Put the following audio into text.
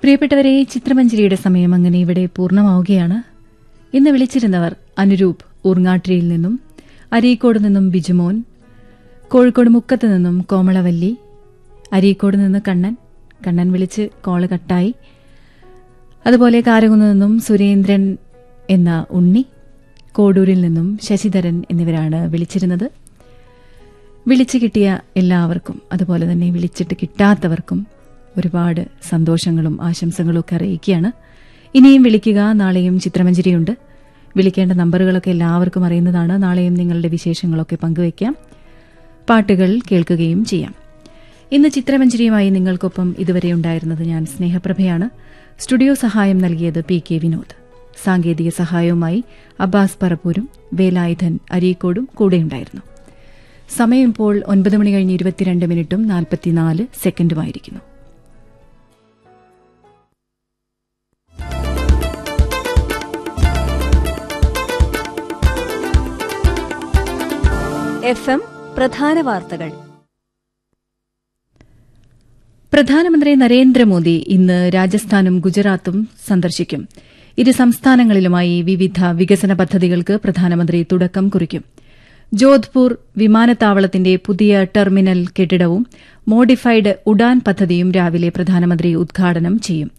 പ്രിയപ്പെട്ടവരെ ചിത്രമഞ്ജരിയുടെ സമയം അങ്ങനെ ഇവിടെ പൂർണ്ണമാവുകയാണ് ഇന്ന് വിളിച്ചിരുന്നവർ അനുരൂപ് ഊർങ്ങാട്ടിരിയിൽ നിന്നും അരീക്കോട് നിന്നും ബിജുമോൻ കോഴിക്കോട് മുക്കത്ത് നിന്നും കോമളവല്ലി അരീക്കോട് നിന്ന് കണ്ണൻ കണ്ണൻ വിളിച്ച് കോള് കട്ടായി അതുപോലെ കാരകുന്ന് നിന്നും സുരേന്ദ്രൻ എന്ന ഉണ്ണി കോഡൂരിൽ നിന്നും ശശിധരൻ എന്നിവരാണ് വിളിച്ചിരുന്നത് വിളിച്ചു കിട്ടിയ എല്ലാവർക്കും അതുപോലെ തന്നെ വിളിച്ചിട്ട് കിട്ടാത്തവർക്കും ഒരുപാട് സന്തോഷങ്ങളും ആശംസകളും ഒക്കെ അറിയിക്കുകയാണ് ഇനിയും വിളിക്കുക നാളെയും ചിത്രമഞ്ജരിയുണ്ട് വിളിക്കേണ്ട നമ്പറുകളൊക്കെ എല്ലാവർക്കും അറിയുന്നതാണ് നാളെയും നിങ്ങളുടെ വിശേഷങ്ങളൊക്കെ പങ്കുവയ്ക്കാം പാട്ടുകൾ കേൾക്കുകയും ചെയ്യാം ഇന്ന് ചിത്രമഞ്ജരിയുമായി നിങ്ങൾക്കൊപ്പം ഇതുവരെ ഉണ്ടായിരുന്നത് ഞാൻ സ്നേഹപ്രഭയാണ് സ്റ്റുഡിയോ സഹായം നൽകിയത് പി കെ വിനോദ് സാങ്കേതിക സഹായവുമായി അബ്ബാസ് പറപ്പൂരും വേലായുധൻ അരീക്കോടും കൂടെയുണ്ടായിരുന്നു സമയം ഇപ്പോൾ ഒൻപത് മണി കഴിഞ്ഞ് ഇരുപത്തിരണ്ട് മിനിറ്റും നാൽപ്പത്തിനാല് സെക്കൻഡുമായിരിക്കുന്നു എഫ് എം പ്രധാന വാർത്തകൾ പ്രധാനമന്ത്രി നരേന്ദ്രമോദി ഇന്ന് രാജസ്ഥാനും ഗുജറാത്തും സന്ദർശിക്കും ഇരു സംസ്ഥാനങ്ങളിലുമായി വിവിധ വികസന പദ്ധതികൾക്ക് പ്രധാനമന്ത്രി തുടക്കം കുറിക്കും ജോധ്പൂർ വിമാനത്താവളത്തിന്റെ പുതിയ ടെർമിനൽ കെട്ടിടവും മോഡിഫൈഡ് ഉഡാൻ പദ്ധതിയും രാവിലെ പ്രധാനമന്ത്രി ഉദ്ഘാടനം ചെയ്യും